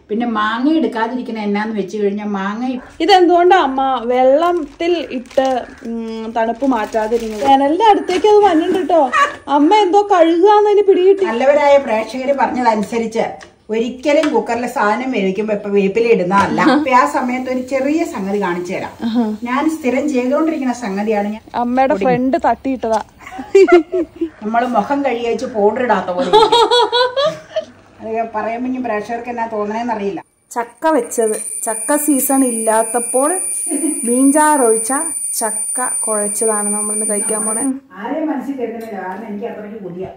പിന്നെ മാങ്ങ എടുക്കാതിരിക്കണ എന്നാന്ന് വെച്ച് കഴിഞ്ഞാൽ മാങ്ങ ഇതെന്തുകൊണ്ടാ അമ്മ വെള്ളത്തിൽ ഇട്ട് ഉം, തണുപ്പ് മാറ്റാതിരുന്നത് ജനലിന്റെ അടുത്തേക്ക് അത് വന്നിട്ടുണ്ട് കേട്ടോ അമ്മ എന്തോ കഴുകാന്നതിന് പിടികിട്ടി നല്ലവരായ പ്രേക്ഷകർ പറഞ്ഞതനുസരിച്ച് ഒരിക്കലും കുക്കറിലെ സാധനം വേവിക്കുമ്പോ ഇപ്പൊ വേപ്പില ഇടുന്നതല്ല അപ്പൊ ആ സമയത്ത് ഒരു ചെറിയ സംഗതി കാണിച്ചു തരാം ഞാൻ സ്ഥിരം ചെയ്തുകൊണ്ടിരിക്കുന്ന സംഗതിയാണ് ഞാൻ അമ്മയുടെ ഫ്രണ്ട് തട്ടിയിട്ടതാ നമ്മൾ മുഖം കഴുകിയച്ച് പൗഡർ ഇടാത്ത പോലെ അത് പറയുമ്പോ ഇനി പ്രേക്ഷകർക്ക് എന്നാ തോന്നണേന്നറിയില്ല ചക്ക വെച്ചത് ചക്ക സീസൺ ഇല്ലാത്തപ്പോൾ മീൻചാറൊഴിച്ച ചക്ക കുഴച്ചതാണ് നമ്മളിന്ന് കഴിക്കാൻ പോണേ ആരെയും മനസ്സിൽ കരുതുന്നില്ല കാരണം എനിക്ക് അത്രയ്ക്ക് പുതിയ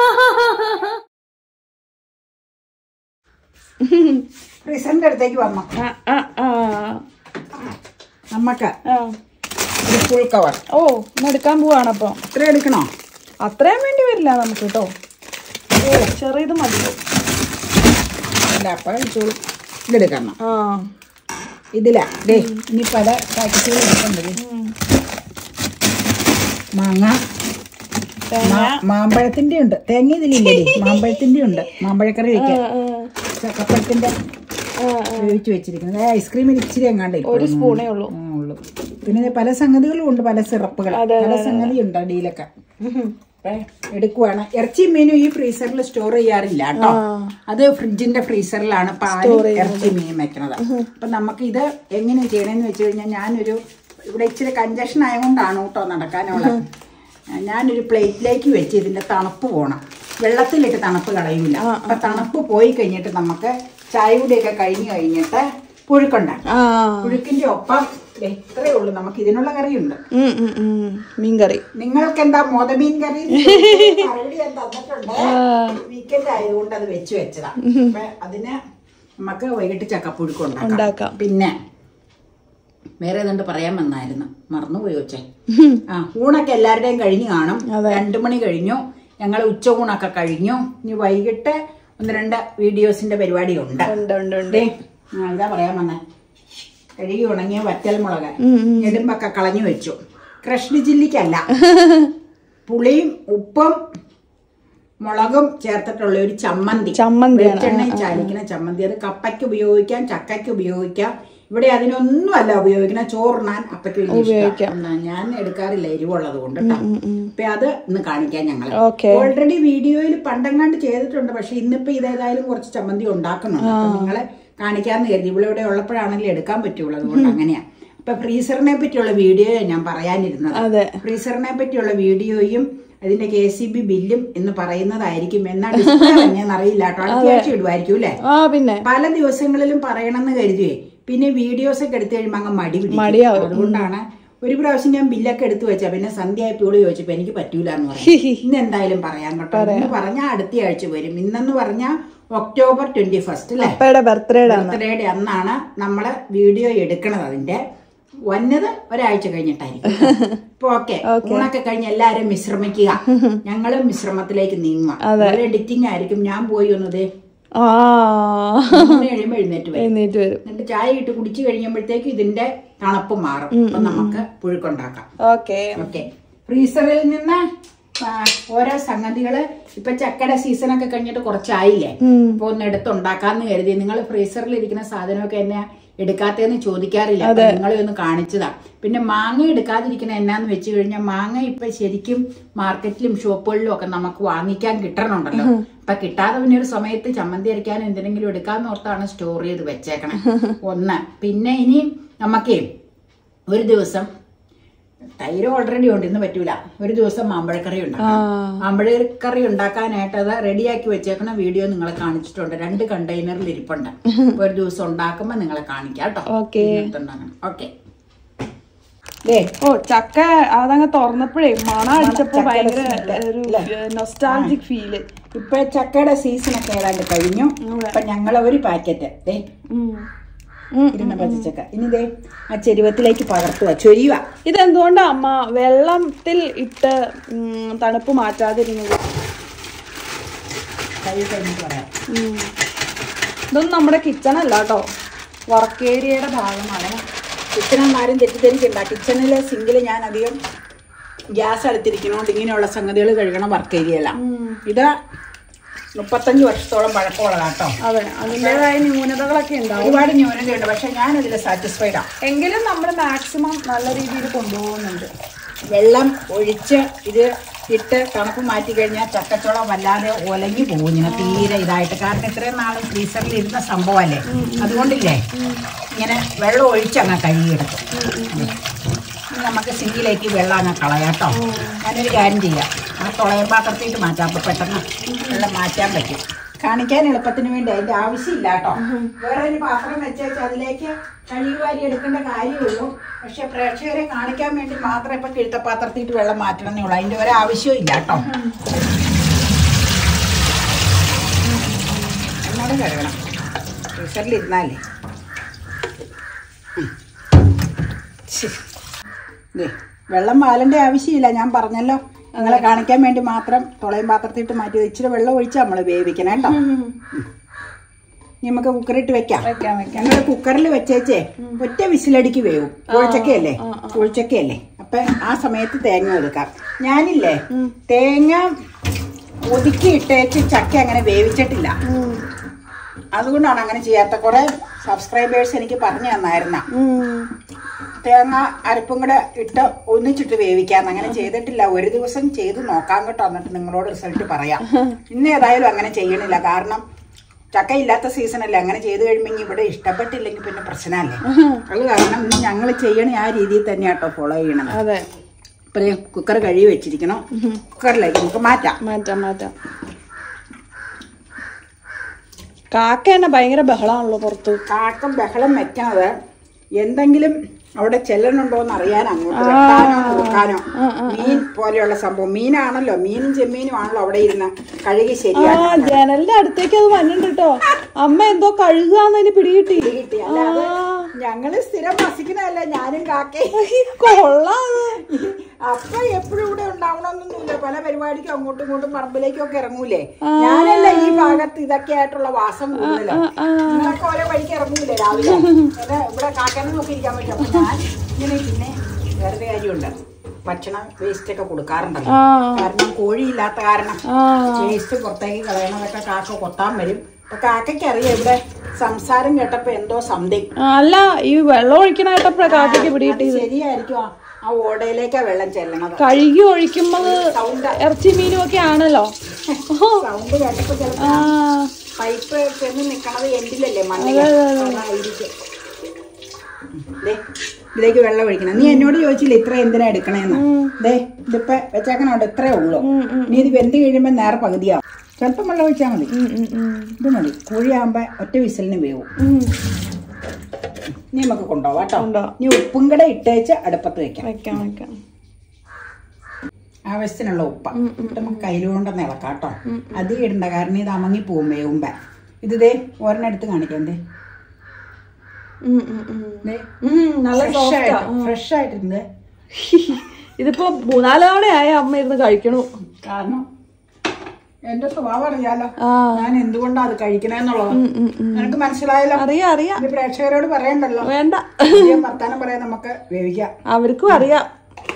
ഫ്രീസറിന്റെ അടുത്തേക്ക് വന്നു ആ, ആ, ആ. നമുക്ക് ആ. ഒരു ഫുൾ കവർ ഓ ഇന്ന് എടുക്കാൻ പോവാണപ്പോ ഇത്ര എടുക്കണോ അത്രയും വേണ്ടി വരില്ല നമുക്ക് കേട്ടോ ഓ ചെറിയത് മതിയോ അല്ല അപ്പൊ കഴിച്ചോളൂ ഇതെടുക്കണം ആ ഇതിലാ ദേ ഇനി പല പാക്കറ്റുകൾ എടുക്കേണ്ടത് മാങ്ങ മാ- മാമ്പഴത്തിന്റെ ഉണ്ട് തേങ്ങ ഇതിലില്ലേ മാമ്പഴത്തിന്റെ ഉണ്ട് മാമ്പഴക്കറി വെക്കാൻ ചക്കപ്പഴത്തിന്റെ വേവിച്ച് വെച്ചിരിക്കുന്നത് ഏ, ഐസ്ക്രീമിൽ ഇച്ചിരി എങ്ങാണ്ട് ഒരു സ്പൂണേ ഉള്ളൂ ഉള്ളു പിന്നെ ഇത് പല സംഗതികളും ഉണ്ട് പല സിറപ്പുകൾ പല സംഗതി ഉണ്ട് അടിയിലൊക്കെ അപ്പൊ എടുക്കുവാണ് ഇറച്ചി മീനും ഈ ഫ്രീസറിൽ സ്റ്റോർ ചെയ്യാറില്ല കേട്ടോ അത് ഫ്രിഡ്ജിന്റെ ഫ്രീസറിലാണ് പാലും ഇറച്ചി മീനും വെക്കണത് അപ്പൊ നമുക്ക് ഇത് എങ്ങനെ ചെയ്യണമെന്ന് വെച്ച് കഴിഞ്ഞാൽ ഞാനൊരു ഇവിടെ ഇച്ചിരി കഞ്ചക്ഷൻ ആയതുകൊണ്ടാണ് കേട്ടോ നടക്കാനുള്ളത് ഞാനൊരു പ്ലേറ്റിലേക്ക് വെച്ച് ഇതിന്റെ തണുപ്പ് പോണം വെള്ളത്തിലിട്ട് തണുപ്പ് കളയൂല അപ്പൊ തണുപ്പ് പോയി കഴിഞ്ഞിട്ട് നമുക്ക് ചായ കൂടിയൊക്കെ കഴിഞ്ഞ് കഴിഞ്ഞിട്ട് പുഴുക്കുണ്ടാക്കാം ആ പുഴുക്കിന്റെ ഒപ്പം ദേ ഇത്രയേ ഉള്ളൂ നമുക്ക് ഇതിനുള്ള കറിയുണ്ട് ഉം, ഉം, ഉം. മീൻകറി നിങ്ങൾക്ക് എന്താ മോതമീൻ കറി മറുപടി ഞാൻ തന്നിട്ടുണ്ട് വീക്കെൻഡ് ആയതുകൊണ്ട് അത് വെച്ച് വെച്ചതാ അപ്പൊ അതിന് നമുക്ക് വൈകിട്ട് ചക്കപ്പുഴുക്ക് ഉണ്ടാക്കാം ഉണ്ടാക്കാം പിന്നെ വേറെ ഏതാണ്ട് പറയാൻ വന്നായിരുന്നു മറന്നുപോയി വെച്ചേ ആ ഊണൊക്കെ എല്ലാവരുടെയും കഴിഞ്ഞു കാണും രണ്ടു മണി കഴിഞ്ഞു ഞങ്ങൾ ഉച്ച ഊണൊക്കെ കഴിഞ്ഞു ഇനി വൈകിട്ട് ഒന്ന് രണ്ട് വീഡിയോസിന്റെ പരിപാടി ഉണ്ട് ഉണ്ട് ഉണ്ട് ഉണ്ട് ദേ, ആ, ഇതാ പറയാൻ വന്നേ കഴുകി ഉണങ്ങിയ വറ്റൽ മുളക് ഞെടുമ്പൊക്കെ കളഞ്ഞു വെച്ചു കൃഷ്ണ ചില്ലിക്കല്ല പുളിയും ഉപ്പും മുളകും ചേർത്തിട്ടുള്ള ഒരു ചമ്മന്തി ചമ്മന്തിയാണ്. വെളിച്ചെണ്ണയിൽ ചാലിക്കുന്ന ചമ്മന്തി അത് കപ്പയ്ക്ക് ഉപയോഗിക്കാം ചക്കയ്ക്ക് ഉപയോഗിക്കാം ഇവിടെ അതിനൊന്നും അല്ല ഉപയോഗിക്കണ ചോറിനാൻ അപ്പയ്ക്ക് വലിയ ഇഷ്ടാ. എന്നാ, ഞാൻ എടുക്കാറില്ല എരിവുള്ളത് കൊണ്ട് കേട്ടോ അപ്പൊ അത് ഇന്ന് കാണിക്കാൻ ഞങ്ങൾ ഓക്കെ ഓൾറെഡി വീഡിയോയിൽ പണ്ടെങ്ങാണ്ട് ചെയ്തിട്ടുണ്ട് പക്ഷെ ഇന്നിപ്പോ ഇതേതായാലും കുറച്ച് ചമ്മന്തി ഉണ്ടാക്കുന്നുണ്ട് അപ്പൊ നിങ്ങളെ കാണിക്കാന്ന് കരുതി ഇവിടെ ഇവിടെ ഉള്ളപ്പോഴാണെങ്കിലും എടുക്കാൻ പറ്റുള്ളൂ അതുകൊണ്ട് അങ്ങനെയാ അപ്പൊ ഫ്രീസറിനെ പറ്റിയുള്ള വീഡിയോ ഞാൻ പറയാനിരുന്നത് അതെ ഫ്രീസറിനെ പറ്റിയുള്ള വീഡിയോയും അതിന്റെ കെ സി ബി ബില്ലും എന്ന് പറയുന്നതായിരിക്കും എന്നാ ഡിസ്പ്ലേ തന്നെയെന്ന് അറിയില്ല കേട്ടോ അടുത്ത ഇടുമായിരിക്കും അല്ലേ ആ പിന്നെ പല ദിവസങ്ങളിലും പറയണമെന്ന് കരുതിയേ പിന്നെ വീഡിയോസ് ഒക്കെ എടുത്തു കഴിയുമ്പോൾ അങ്ങ് മടി പിടിക്കും മടിയാവും. അതുകൊണ്ടാണ് ഒരു പ്രാവശ്യം ഞാൻ ബില്ലൊക്കെ എടുത്തു വെച്ചാ പിന്നെ സന്ധ്യ ആയപ്പോഴും ചോദിച്ചപ്പോ എനിക്ക് പറ്റൂല എന്ന് പറഞ്ഞു ഇന്ന് എന്തായാലും പറയാൻ കേട്ടോ ഇന്ന് പറഞ്ഞാൽ അടുത്ത ആഴ്ച വരും ഇന്നെന്ന് പറഞ്ഞാൽ ഒക്ടോബർ ട്വന്റി ഫസ്റ്റ് അല്ലേ അപ്പയുടെ ബർത്ത്ഡേയുടെ അന്ന് ബർത്ത്ഡേയുടെ അന്നാണ് നമ്മള് വീഡിയോ എടുക്കണത് അതിന്റെ വന്നത് ഒരാഴ്ച കഴിഞ്ഞിട്ടായിരിക്കും ഇപ്പൊ ഓക്കെ ഊണൊക്കെ കഴിഞ്ഞ് എല്ലാരും വിശ്രമിക്കുക ഞങ്ങളും വിശ്രമത്തിലേക്ക് നീങ്ങുക ഒരു എഡിറ്റിംഗ് ആയിരിക്കും ഞാൻ പോയി ഒന്നതേ ആ കഴിയുമ്പോൾ എഴുന്നേറ്റ് വരും എഴുന്നേറ്റ് വരും എന്നിട്ട് ചായ ഇട്ട് കുടിച്ചു കഴിയുമ്പോഴത്തേക്ക് ഇതിന്റെ തണുപ്പ് മാറും അപ്പൊ നമുക്ക് പുഴുക്കുണ്ടാക്കാം ഓക്കെ ഓക്കെ ഫ്രീസറിൽ നിന്ന് ആ, ഓരോ സംഗതികള് ഇപ്പൊ ചക്കയുടെ സീസണൊക്കെ കഴിഞ്ഞിട്ട് കുറച്ചായില്ലേ അപ്പൊ ഒന്ന് എടുത്തുണ്ടാക്കാന്ന് കരുതി നിങ്ങൾ ഫ്രീസറിൽ ഇരിക്കുന്ന സാധനമൊക്കെ എന്നെ എടുക്കാത്തതെന്ന് ചോദിക്കാറില്ല അപ്പൊ നിങ്ങളെ ഒന്ന് കാണിച്ചതാ പിന്നെ മാങ്ങ എടുക്കാതിരിക്കണ എന്നാന്ന് വെച്ച് കഴിഞ്ഞാൽ മാങ്ങ ഇപ്പൊ ശരിക്കും മാർക്കറ്റിലും ഷോപ്പുകളിലും ഒക്കെ നമുക്ക് വാങ്ങിക്കാൻ കിട്ടണുണ്ടല്ലോ അപ്പൊ കിട്ടാതെ പിന്നെ ഒരു സമയത്ത് ചമ്മന്തി അരയ്ക്കാനും എന്തിനെങ്കിലും എടുക്കാന്ന് ഓർത്താണ് സ്റ്റോർ ചെയ്ത് വെച്ചേക്കണേ ഒന്ന് പിന്നെ ഇനി നമുക്കേ ഒരു ദിവസം തൈര് ഓൾറെഡി ഉണ്ട് ഇന്ന് പറ്റൂല ഒരു ദിവസം മാമ്പഴക്കറി ഉണ്ടാക്കാം മാമ്പഴക്കറി ഉണ്ടാക്കാനായിട്ട് അത് റെഡിയാക്കി വെച്ചേക്കണ വീഡിയോ നിങ്ങളെ കാണിച്ചിട്ടുണ്ട് രണ്ട് കണ്ടെയ്നറിൽ ഇരിപ്പുണ്ട് ഒരു ദിവസം ഉണ്ടാക്കുമ്പോ നിങ്ങളെ കാണിക്കാം കേട്ടോ ഓക്കേ. ഓക്കെ ഓ ചക്ക അതങ്ങ് തുറന്നപ്പോഴേ മണം അടിച്ചപ്പോ ഭയങ്കര ഒരു നൊസ്റ്റാൾജിക് ഫീല് ഇപ്പൊ ചക്കയുടെ സീസൺ ഒക്കെ ഏതാണ്ട് കഴിഞ്ഞു അപ്പൊ ഞങ്ങളെ ഒരു പാക്കറ്റ് ദേ ഇരുന്ന പച്ചച്ചക്ക ഇനി ദേ ആ ചെരുവത്തിലേക്ക് പകർത്തുക ചൊരിയുക ഇതെന്തുകൊണ്ടാ അമ്മ വെള്ളത്തിൽ ഇട്ട് ഉം, തണുപ്പ് മാറ്റാതിരുന്നത് കൈ കഴിഞ്ഞിട്ട് പറയാം ഉം. ഇതൊന്നും നമ്മുടെ കിച്ചൺ അല്ല കേട്ടോ വർക്ക് ഏരിയയുടെ ഭാഗമാണ് കിച്ചണൊന്നും ആരും തെറ്റിദ്ധരിക്കണ്ട കിച്ചണിലെ സിങ്കിൽ ഞാൻ അധികം ഗ്യാസ് അടുത്തിരിക്കണോണ്ട് ഇങ്ങനെയുള്ള സംഗതികൾ കഴുകണം വർക്ക് ഏരിയല്ല ഇത് മുപ്പത്തഞ്ച് വർഷത്തോളം പഴക്കമുള്ളതാ കേട്ടോ അതെ അതിൻ്റെതായ ന്യൂനതകളൊക്കെ ഉണ്ടാവും ഒരുപാട് ന്യൂനതയുണ്ട് പക്ഷെ ഞാനതിൽ സാറ്റിസ്ഫൈഡ് ആണ് എങ്കിലും നമ്മൾ മാക്സിമം നല്ല രീതിയിൽ കൊണ്ടുപോകുന്നുണ്ട് വെള്ളം ഒഴിച്ച് ഇത് ഇട്ട് തണുപ്പ് മാറ്റി കഴിഞ്ഞാൽ ചക്കച്ചോളം വല്ലാതെ ഒലങ്ങി പോകും ഇങ്ങനെ തീരെ ഇതായിട്ട് കാരണം ഇത്രയും നാൾ ഫ്രീസറിൽ ഇരുന്ന സംഭവമല്ലേ അതുകൊണ്ടില്ലേ ഇങ്ങനെ വെള്ളം ഒഴിച്ച് അങ്ങ് കഴുകിയെടുക്കും ഇനി നമുക്ക് സിങ്കിലേക്ക് വെള്ളം അങ്ങ് കളയാട്ടോ ഞാനൊരു കാര്യം ചെയ്യാം ആ തുളയം പാത്രത്തിട്ട് മാറ്റാം അപ്പോൾ പെട്ടെന്ന് വെള്ളം മാറ്റാൻ പറ്റും കാണിക്കാൻ എളുപ്പത്തിന് വേണ്ടി അതിന്റെ ആവശ്യമില്ല കേട്ടോ വേറെ ഒരു പാത്രം വെച്ചേച്ച് അതിലേക്ക് കഴിവാരി എടുക്കേണ്ട കാര്യമുള്ളൂ പക്ഷെ പ്രേക്ഷകരെ കാണിക്കാൻ വേണ്ടി മാത്രം ഇപ്പൊ കിഴുത്തപാത്രത്തിട്ട് വെള്ളം മാറ്റണമെന്നേ ഉള്ളൂ അതിന്റെ ഒരു ആവശ്യവും ഇല്ല കേട്ടോ എന്നോട് കഴുകണം ഫ്രീസറിൽ ഇരുന്നാലേ ഉം. ശ്ശി. ദേ, വെള്ളം വാലന്റെ ആവശ്യമില്ല ഞാൻ പറഞ്ഞല്ലോ നിങ്ങളെ കാണിക്കാൻ വേണ്ടി മാത്രം തുളയും പാത്രത്തിട്ട് മാറ്റി ഇച്ചിരി വെള്ളം ഒഴിച്ച് നമ്മൾ വേവിക്കണം കേട്ടോ ഇനി നമുക്ക് കുക്കറിട്ട് വെക്കാം വെക്കാം വെക്കാം ഞങ്ങൾ കുക്കറിൽ വെച്ചേച്ചേ ഒറ്റ വിസിലടിക്ക് വേവും കുഴിച്ചക്കയല്ലേ കുഴിച്ചക്കയല്ലേ അപ്പൊ ആ സമയത്ത് തേങ്ങ ഒതുക്കാം ഞാനില്ലേ തേങ്ങ ഒതുക്കി ഇട്ടേച്ച് ചക്ക അങ്ങനെ വേവിച്ചിട്ടില്ല ഉം. അതുകൊണ്ടാണ് അങ്ങനെ ചെയ്യാത്ത കുറെ സബ്സ്ക്രൈബേഴ്സ് എനിക്ക് പറഞ്ഞു തന്നായിരുന്ന ഉം. തേങ്ങ അരപ്പും കൂടെ ഇട്ട് ഒന്നിച്ചിട്ട് വേവിക്കാന്ന് അങ്ങനെ ചെയ്തിട്ടില്ല ഒരു ദിവസം ചെയ്ത് നോക്കാൻ കേട്ടോ എന്നിട്ട് നിങ്ങളോട് റിസൾട്ട് പറയാം ഇന്ന് ഏതായാലും അങ്ങനെ ചെയ്യണില്ല കാരണം ചക്ക ഇല്ലാത്ത സീസണല്ലേ അങ്ങനെ ചെയ്ത് കഴിയുമ്പോൾ ഇവിടെ ഇഷ്ടപ്പെട്ടില്ലെങ്കിൽ പിന്നെ പ്രശ്നമല്ലേ അത് കാരണം ഇന്ന് ഞങ്ങൾ ചെയ്യണ ആ രീതിയിൽ തന്നെയാട്ടോ ഫോളോ ചെയ്യണത് അതെ അപ്പൊ കുക്കർ കഴുകി വെച്ചിരിക്കണം കുക്കറിലേക്ക് നമുക്ക് മാറ്റാം മാറ്റാം മാറ്റാം കാക്ക തന്നെ ഭയങ്കര ബഹളമാണല്ലോ പുറത്ത് കാക്കം ബഹളം വെക്കണത് എന്തെങ്കിലും അവിടെ ചെല്ലണുണ്ടോ എന്ന് അറിയാൻ അങ്ങോട്ട് വെട്ടാനോ നോക്കാനോ മീൻ പോലെയുള്ള സംഭവം മീനാണല്ലോ മീനും ചെമ്മീനും ആണല്ലോ അവിടെ ഇരുന്ന് കഴുകി ആ ശരിയാക്കി ജനലിന്റെ അടുത്തേക്ക് അത് വന്നിട്ടുണ്ട് കേട്ടോ അമ്മ എന്തോ കഴുകാന്നതിന് പിടികിട്ടി കിട്ടി അല്ലാതെ ഞങ്ങള് സ്ഥിരം വസിക്കുന്നതല്ല ഞാനും കാക്കയും കൊള്ളാം അപ്പൊ എപ്പോഴും ഇവിടെ ഉണ്ടാവണമെന്നൊന്നുമില്ല പല പരിപാടിക്കും അങ്ങോട്ടും ഇങ്ങോട്ടും പറമ്പിലേക്കും ഒക്കെ ഇറങ്ങൂലേ ഞാനല്ല ഈ ഭാഗത്ത് ഇതൊക്കെ ആയിട്ടുള്ള വാസം കൂടുതലോ നിങ്ങളൊക്കെ ഓരോ വഴിക്ക് ഇറങ്ങൂലേ രാവിലെ ഇത് ഇവിടെ കാക്കനെ നോക്കി ഇരിക്കാൻ പറ്റും അപ്പൊ ഞാൻ ഇങ്ങനെ പിന്നെ വേറെ കാര്യമുണ്ട് ഭക്ഷണം വേസ്റ്റ് ഒക്കെ കൊടുക്കാറുണ്ടല്ലോ ആ കാരണം കോഴിയില്ലാത്ത കാരണം ആ വേസ്റ്റ് പുറത്തേക്ക് കളയണതൊക്കെ കാക്ക കൊത്താൻ വരും അപ്പൊ കാക്കയ്ക്ക് അറിയാം ഇവിടെ സംസാരം കേട്ടപ്പോ എന്തോ സംതിങ് ആ, അല്ല ഈ വെള്ളം ഒഴിക്കണായിട്ടപ്പോഴാ കാക്കയ്ക്ക് പിടികിട്ടി ശരിയായിരിക്കും ആ- ആ ഓടയിലേക്കാ വെള്ളം ചെല്ലണത് കഴുകി ഒഴിക്കുമ്പത് സൗണ്ട് ഇറച്ചി മീനും ഒക്കെ ആണല്ലോ സൗണ്ട് കേട്ടപ്പോ ചിലപ്പോ ആ പൈപ്പ് ചെന്ന് നിക്കണത് എൻഡിലല്ലേ മണ്ണിൽ അതായിരിക്കും ദേ, ഇതിലേക്ക് വെള്ളം ഒഴിക്കണം നീ എന്നോട് ചോദിച്ചില്ല ഇത്ര എന്തിനാ എടുക്കണേന്ന് ദേ ഇതിപ്പോ വെച്ചേക്കണോണ്ട് ഇത്രേ ഉള്ളൂ നീ ഇത് വെന്ത് കഴിയുമ്പോ നേരെ പകുതിയാവും സ്വല്പം വെള്ളം ഒഴിച്ചാൽ മതി ഉം, ഉം, ഉം. ഇത് മതി കോഴിയാകുമ്പോ ഒറ്റ വിസലിന് വേവും ഉം. നീ നമുക്ക് കൊണ്ടുപോവാം കേട്ടോ കൊണ്ടുപോവാം. നീ ഉപ്പും കൂടെ ഇട്ടേച്ച് അടുപ്പത്ത് വെക്കാം വെക്കാം വെക്കാം ആവശ്യത്തിനുള്ള ഉപ്പ ഇട്ട് നമുക്ക് കയ്യിലുകൊണ്ടൊന്ന് ഇളക്കാം കേട്ടോ അധികം ഇടണ്ട കാരണം ഇത് അമങ്ങി പോവും വേവുമ്പോ ഇത് ദേ ഒരെണ്ണം എടുത്ത് കാണിക്കാം ദേ ഉം, ഉം, ഉം. ദേ ഉം, നല്ല ഫ്രഷ് soft ആ. ആയിട്ട് ഫ്രഷ് ആയിട്ടുണ്ട് ഇതിപ്പോ മൂന്നാല് തവണയായ അമ്മ ഇരുന്ന് കഴിക്കണു കാരണം എന്റെ സ്വഭാവം അറിയാലോ ആ ഞാൻ എന്തുകൊണ്ടാ അത് കഴിക്കണേന്നുള്ളത് ഉം, ഉം, ഉം. നിനക്ക് മനസ്സിലായല്ലോ അറിയാം അറിയാം ഇത് പ്രേക്ഷകരോട് പറയണ്ടല്ലോ വേണ്ട അധികം വർത്താനം പറയാൻ നമുക്ക് വേവിക്കാം അവർക്കും അറിയാം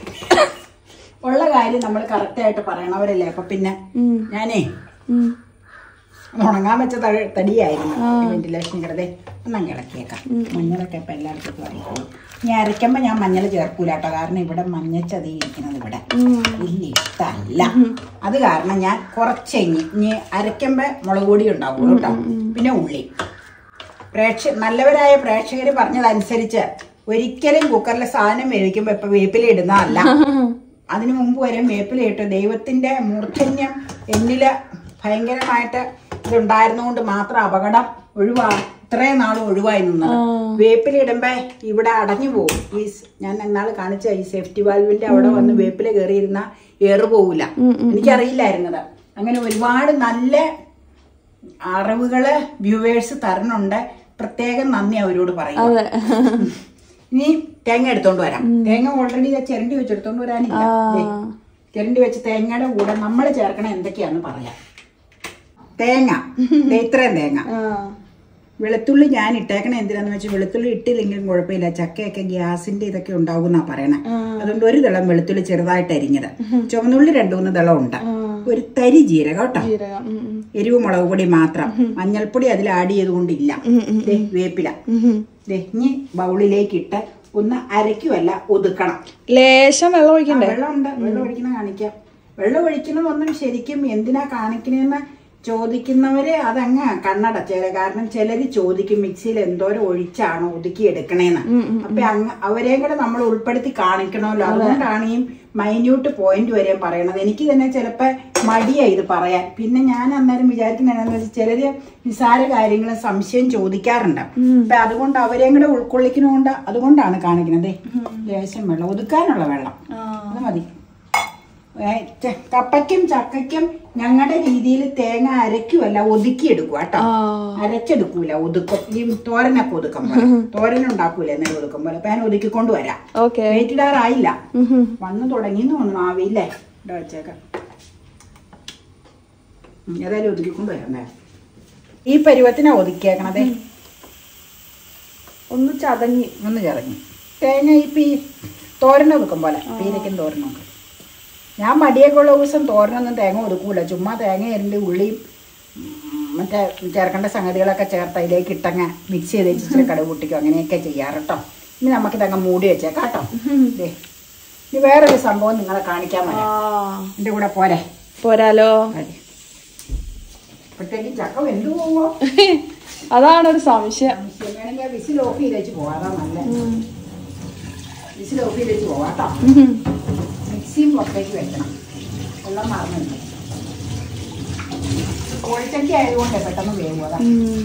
ഉള്ള കാര്യം നമ്മൾ കറക്റ്റ് ആയിട്ട് പറയണവരല്ലേ അപ്പൊ പിന്നെ ഉം, ഞാനേ ഉം. അത് ഉണങ്ങാൻ വെച്ച തടി- തടിയായിരുന്നു വെന്റിലേഷൻ കിടതെ ഒന്നും ഇളക്കിയേക്കാം മഞ്ഞളൊക്കെ ഇപ്പൊ എല്ലായിടത്തും അറിയിക്കും ഇനി അരയ്ക്കുമ്പോ ഞാൻ മഞ്ഞൾ ചേർക്കൂല കേട്ടോ കാരണം ഇവിടെ മഞ്ഞച്ചതി ഇരിക്കുന്നത് ഇവിടെ വലിയ ഇഷ്ടമല്ല അത് കാരണം ഞാൻ കുറച്ചെങ്ങി ഇനി അരയ്ക്കുമ്പോ മുളക് പൊടി ഉണ്ടാവുള്ളൂ കേട്ടോ പിന്നെ ഉള്ളി പ്രേക്ഷ നല്ലവരായ പ്രേക്ഷകർ പറഞ്ഞതനുസരിച്ച് ഒരിക്കലും കുക്കറിലെ സാധനം വേവിക്കുമ്പോ ഇപ്പൊ വേപ്പില ഇടുന്നതല്ല അതിനു മുമ്പ് വരെ വേപ്പില ഇട്ട് ദൈവത്തിന്റെ മൂർധന്യം എന്നില് ഭയങ്കരമായിട്ട് ഇതുണ്ടായിരുന്നുകൊണ്ട് മാത്രം അപകടം ഒഴിവാ ഇത്രയും നാൾ ഒഴിവായി നിന്നത് വേപ്പില ഇടുമ്പോ ഇവിടെ അടഞ്ഞു പോകും ഈ സ് ഞാൻ എന്നാൾ കാണിച്ച ഈ സേഫ്റ്റി വാൽവിന്റെ അവിടെ വന്ന് വേപ്പില കയറിയിരുന്ന ഏറ് പോവില്ല എനിക്കറിയില്ലായിരുന്നത് അങ്ങനെ ഒരുപാട് നല്ല അറിവുകള് വ്യൂവേഴ്സ് തരണുണ്ട് പ്രത്യേകം നന്ദി അവരോട് പറയും അതെ ഇനി തേങ്ങ എടുത്തോണ്ട് വരാം തേങ്ങ ഓൾറെഡി ചിരണ്ടി വെച്ച് എടുത്തോണ്ട് വരാനില്ല ദേ, ചിരണ്ടി വെച്ച് തേങ്ങയുടെ കൂടെ നമ്മൾ ചേർക്കണ എന്തൊക്കെയാന്ന് പറയാം തേങ്ങ ദേ ഇത്രയും തേങ്ങ ആ വെളുത്തുള്ളി ഞാൻ ഇട്ടേക്കണ എന്തിനാന്ന് വെച്ചാൽ വെളുത്തുള്ളി ഇട്ടില്ലെങ്കിലും കുഴപ്പമില്ല ചക്കയൊക്കെ ഗ്യാസിന്റെ ഇതൊക്കെ ഉണ്ടാകുന്നാ പറയണേ അതുകൊണ്ട് ഒരു ദളം വെളുത്തുള്ളി ചെറുതായിട്ട് അരിഞ്ഞത് ചുവന്നുള്ളി രണ്ടു മൂന്ന് ദളം ഉണ്ട് ഒരു തരി ജീരകം കേട്ടോ ജീരകം ഉം, ഉം. എരിവ് മുളക് പൊടി മാത്രം മഞ്ഞൾപ്പൊടി അതിൽ ആഡ് ചെയ്തുകൊണ്ടില്ല ദേ വേപ്പില ദേ ഇനി ബൗളിലേക്ക് ഇട്ട് ഒന്ന് അരയ്ക്കുമല്ല ഒതുക്കണം ലേശം വെള്ളം ഒഴിക്കണ്ടേ വെള്ളമുണ്ട് വെള്ളം ഒഴിക്കുന്ന കാണിക്കാം വെള്ളം ഒഴിക്കുന്നതൊന്നും ശരിക്കും എന്തിനാ കാണിക്കണേന്ന് ചോദിക്കുന്നവര് അതങ്ങ് കണ്ണടച്ചേര കാരണം ചിലര് ചോദിക്കും മിക്സിയിൽ എന്തോരം ഒഴിച്ചാണ് ഒതുക്കി എടുക്കണേന്ന് അപ്പൊ അങ്ങ് അവരെയും കൂടെ നമ്മൾ ഉൾപ്പെടുത്തി കാണിക്കണമല്ലോ അതുകൊണ്ടാണ് ഈ മൈന്യൂട്ട് പോയിന്റ് വരെ പറയണത് എനിക്ക് തന്നെ ചിലപ്പോ മടിയാ ഇത് പറയാൻ പിന്നെ ഞാൻ അന്നേരം വിചാരിക്കുന്ന എന്താണെന്ന് വെച്ചാൽ ചിലര് നിസാര കാര്യങ്ങൾ സംശയം ചോദിക്കാറുണ്ട് അപ്പൊ അതുകൊണ്ട് അവരെയും കൂടെ ഉൾക്കൊള്ളിക്കണോണ്ട് അതുകൊണ്ടാണ് കാണിക്കുന്നത് ലേശം വെള്ളം ഒതുക്കാനുള്ള വെള്ളം അത് മതി ഏ, ച- കപ്പയ്ക്കും ചക്കയ്ക്കും ഞങ്ങളുടെ രീതിയിൽ തേങ്ങ അരയ്ക്കുമല്ല ഒതുക്കിയെടുക്കുക കേട്ടോ ആ അരച്ചെടുക്കൂല ഒതുക്കും ഈ തോരനൊക്കെ ഒതുക്കും പോലെ തോരൻ ഉണ്ടാക്കൂല എന്നാലും ഒതുക്കും പോലെ അപ്പൊ ഞാൻ ഒതുക്കിക്കൊണ്ട് വരാം ഓക്കെ വെയിറ്റിടാറായില്ല വന്നു തുടങ്ങി തോന്നുന്നു ആവിയില്ലേ ഇവിടെ വെച്ചേക്കാം ഉം, ഏതായാലും ഒതുക്കിക്കൊണ്ട് വരാം ദേ. ഈ പരുവത്തിനാ ഒതുക്കിയേക്കണതേ ഒന്ന് ചതഞ്ഞി ഒന്ന് ചിറങ്ങി തേങ്ങ ഇപ്പം ഈ തോരൻ ഒതുക്കും പോലെ പീരയ്ക്കും തോരനൊക്കെ ഞാൻ മടിയൊക്കെ ഉള്ള ദിവസം തോരനൊന്നും തേങ്ങ ഒതുക്കൂല ചുമ്മാ തേങ്ങ എരിൻ്റെ ഉള്ളിയും ഉം, മറ്റേ ചേർക്കേണ്ട സംഗതികളൊക്കെ ചേർത്ത് അതിലേക്ക് ഇട്ടങ്ങ് മിക്സ് ചെയ്ത് ഇച്ചിരി കടുക് പൊട്ടിക്കും അങ്ങനെയൊക്കെ ചെയ്യാറ് കേട്ടോ ഇനി നമുക്കിതങ്ങ് മൂടി വെച്ചേക്കാം കേട്ടോ ദേ ഇനി വേറൊരു സംഭവം നിങ്ങളെ കാണിക്കാൻ ആ വരാം എൻ്റെ കൂടെ പോരെ പോരാലോ മതി. അപ്പോഴത്തേക്കും ചക്ക വെന്തു പോവോ അതാണ് ഒരു സംശയം സംശയം വേണമെങ്കിൽ വിസിൽ ഓഫ് ചെയ്ത് വെച്ച് പോവാം അതാ നല്ല വിസിൽ ഓഫ് ചെയ്ത് വെച്ച് പോവാം കേട്ടോ ഉം. മിക്സിയും പുറത്തേക്ക് വെക്കണം വെള്ളം മറന്നില്ല കോഴിച്ചട്ടി ആയതുകൊണ്ട് പെട്ടെന്ന് വേവും അതാ ഉം.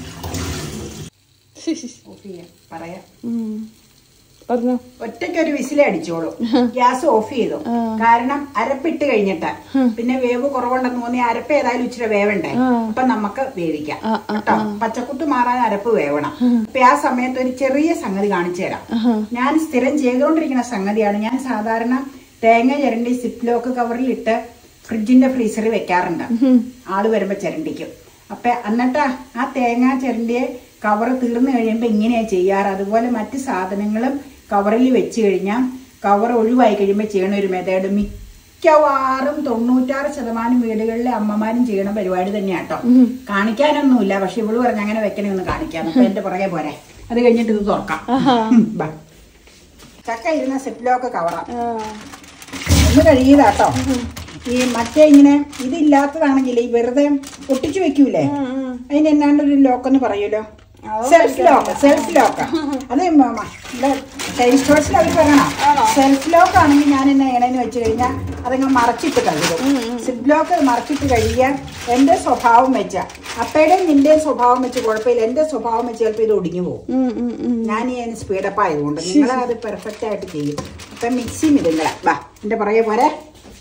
ഓഫ് ചെയ്യാം പറയാം ഉം. പറഞ്ഞോ ഒറ്റയ്ക്ക് ഒരു വിസിലേ അടിച്ചോളൂ ഗ്യാസ് ഓഫ് ചെയ്തു കാരണം അരപ്പിട്ട് കഴിഞ്ഞിട്ട് പിന്നെ വേവ് കുറവുണ്ടെന്ന് തോന്നി അരപ്പ് ഏതായാലും ഇച്ചിരി വേവണ്ടേ അപ്പൊ നമുക്ക് വേവിക്കാം കേട്ടോ പച്ചക്കുത്ത് മാറാൻ അരപ്പ് വേവണം അപ്പൊ ആ സമയത്ത് ഒരു ചെറിയ സംഗതി കാണിച്ചു തരാം ഞാൻ സ്ഥിരം ചെയ്തുകൊണ്ടിരിക്കുന്ന സംഗതിയാണ് ഞാൻ സാധാരണ തേങ്ങ ചിരണ്ടി സിപ്ലോക്ക് കവറിൽ ഇട്ട് ഫ്രിഡ്ജിന്റെ ഫ്രീസറിൽ വെക്കാറുണ്ട് ആള് വരുമ്പോ ചിരണ്ടിക്കും അപ്പൊ എന്നിട്ട് ആ തേങ്ങ ചിരണ്ടിയെ കവർ തീർന്നു കഴിയുമ്പോൾ ഇങ്ങനെയാ ചെയ്യാറ് അതുപോലെ മറ്റ് സാധനങ്ങളും കവറിൽ വെച്ച് കഴിഞ്ഞാൽ കവർ ഒഴിവായി കഴിയുമ്പോൾ ചെയ്യണ ഒരു മെത്തേഡ് മിക്കവാറും തൊണ്ണൂറ്റാറ് ശതമാനം വീടുകളിലെ അമ്മമാരും ചെയ്യണ പരിപാടി തന്നെയാട്ടോ കാണിക്കാനൊന്നുമില്ല പക്ഷെ ഇവള് പറഞ്ഞ അങ്ങനെ വെക്കണേ ഒന്ന് കാണിക്കാം അപ്പൊ എന്റെ പുറകെ പോരെ അത് കഴിഞ്ഞിട്ട് ഇത് തുറക്കാം ഉം, ബാ. ചക്ക ഇരുന്ന സെറ്റിലൊക്കെ കവറാം ആ. ഒന്ന് കഴിയതാട്ടോ ഈ മറ്റേ ഇങ്ങനെ ഇതില്ലാത്തതാണെങ്കിൽ ഈ വെറുതെ ഒട്ടിച്ചു വെക്കൂലേ ഉം, ഉം. അതിന് എന്നാണ്ട് ഒരു ലോക്കെന്ന് പറയൂലോ സെൽഫ് ലോക്ക് സെൽഫ് ലോക്ക് അത് മ- മ- ഇവിടെ ചൈനീസ് സ്റ്റോഴ്സിൽ അവർ പറയണം സെൽഫ് ലോക്ക് ആണെങ്കിൽ ഞാൻ എന്നെ ചെയ്യണമെന്ന് വെച്ച് കഴിഞ്ഞാൽ അതങ്ങ് മറച്ചിട്ട് കഴുകും സിബ് ലോക്ക് മറച്ചിട്ട് കഴുകിയാൽ എൻ്റെ സ്വഭാവം വെച്ച അപ്പയുടെയും നിന്റെയും സ്വഭാവം വെച്ച് കുഴപ്പമില്ല എൻ്റെ സ്വഭാവം വെച്ച് ചിലപ്പോൾ ഇത് ഒടിഞ്ഞു പോകും ഉം, ഉം, ഉം. ഞാൻ ഈ അതിന് സ്പീഡപ്പ് ആയതുകൊണ്ട് നിങ്ങൾ അത് പെർഫെക്റ്റ് ആയിട്ട് ചെയ്യും അപ്പം മിക്സിയും ഇതുങ്ങളെ വാ എൻ്റെ പുറകെ പോരെ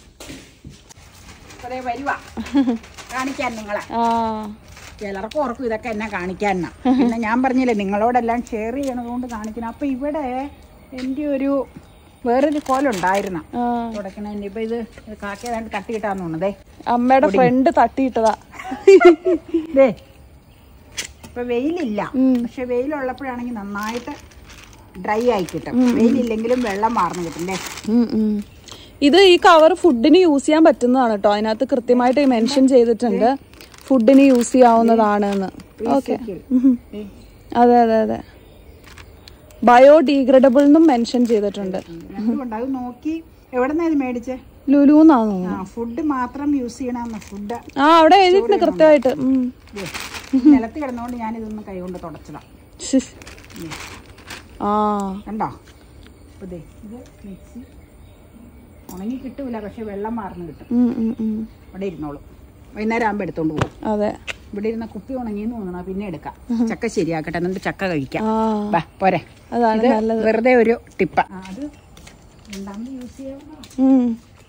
പുറകെ വരുവാ കാണിക്കാൻ നിങ്ങളെ ആ ചിലർക്ക് ഓർക്കും ഇതൊക്കെ എന്നെ കാണിക്കാനാ പിന്നെ ഞാൻ പറഞ്ഞില്ലേ നിങ്ങളോടെല്ലാം ഷെയർ ചെയ്യണതുകൊണ്ട് കാണിക്കണം അപ്പൊ ഇവിടെ എൻ്റെ ഒരു വേറൊരു കോലുണ്ടായിരുന്നു ആ. തുടക്കണതിൻ്റെ ഇപ്പൊ ഇത് കാക്ക ഏതാണ്ട് കട്ടി കിട്ടാന്ന് തോന്നുന്നതേ അമ്മയുടെ ഫ്രണ്ട് തട്ടിയിട്ടതാ ദേ ഇപ്പൊ വെയിലില്ല ഉം. പക്ഷെ വെയിലുള്ളപ്പോഴാണെങ്കിൽ നന്നായിട്ട് ഡ്രൈ ആയി കിട്ടും വെയിലില്ലെങ്കിലും വെള്ളം മാറുന്നു കിട്ടും അല്ലേ ഉം, ഉം. ഇത് ഈ കവർ ഫുഡിന് യൂസ് ചെയ്യാൻ പറ്റുന്നതാണ് കേട്ടോ അതിനകത്ത് കൃത്യമായിട്ട് മെൻഷൻ ചെയ്തിട്ടുണ്ട് ഫുഡിന് യൂസ് ചെയ്യാവുന്നതാണ് എന്ന് ഓക്കെ ദേ, അതെ അതെ അതെ ബയോഡീഗ്രഡബിൾ എന്നും മെൻഷൻ ചെയ്തിട്ടുണ്ട് രണ്ടുമുണ്ട് അത് നോക്കി എവിടെന്നാ ഇത് മേടിച്ചേ ലുലുന്നാന്ന് തോന്നുന്നു ആ ഫുഡ് മാത്രം യൂസ് ചെയ്യണമെന്ന് ഫുഡ് ആ അവിടെ എഴുതിയിട്ടുണ്ട് കൃത്യമായിട്ട് ഉം. നിലത്ത് കിടന്നുകൊണ്ട് ഞാൻ ഇതൊന്ന് കൈകൊണ്ട് തുടച്ചതാ ശ്ശ്. ആ കണ്ടോ അപ്പൊ ദേ ഇത് മിക്സി ഉണങ്ങി കിട്ടൂല പക്ഷെ വെള്ളം മാറുന്നു കിട്ടും ഉം, ഉം, ഉം. ഇവിടെ ഇരുന്നോളും വൈകുന്നേരം ആകുമ്പോൾ എടുത്തോണ്ട് പോകും അതെ ഇവിടെ ഇരുന്ന കുപ്പി ഉണങ്ങിയെന്ന് തോന്നണം പിന്നെ എടുക്കാം ചക്ക ശരിയാക്കട്ടെ എന്നിട്ട് ചക്ക കഴിക്കാം ആ ബാ പോരെ അതാണ് ഇത് നല്ലത് വെറുതെ ഒരു ടിപ്പ അത് രണ്ടാമത് യൂസ് ചെയ്യാവുന്ന ഉം.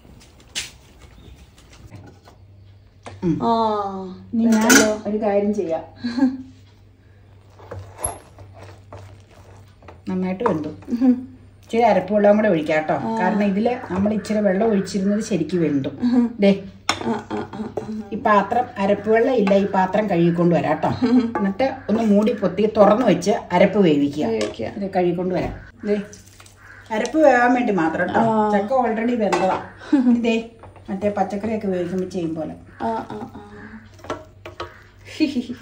ആ ഇനി ഞാൻ ഒരു കാര്യം ചെയ്യാം നന്നായിട്ട് വെന്തു ഇച്ചിരി അരപ്പ് വെള്ളം കൂടെ ഒഴിക്കാം കേട്ടോ കാരണം ഇതില് നമ്മൾ ഇച്ചിരി വെള്ളം ഒഴിച്ചിരുന്നത് ശരിക്കും വെന്തു ദേ ആ, ആ, ആ, ആ. ഈ പാത്രം അരപ്പ് വെള്ളം ഇല്ല ഈ പാത്രം കഴുകിക്കൊണ്ട് വരാം കേട്ടോ എന്നിട്ട് ഒന്ന് മൂടി പൊത്തി തുറന്നു വെച്ച് അരപ്പ് വേവിക്കുക കഴിക്കാം. ഇത് കഴുകിക്കൊണ്ട് വരാം ദേ അരപ്പ് വേവാൻ വേണ്ടി മാത്രം കേട്ടോ ചക്ക ഓൾറെഡി വെന്തതാ ഇതേ മറ്റേ പച്ചക്കറിയൊക്കെ ഉപയോഗിക്കുമ്പോൾ ചെയ്യും പോലെ ആ ആ ആ ഹി, ഹി, ഹി.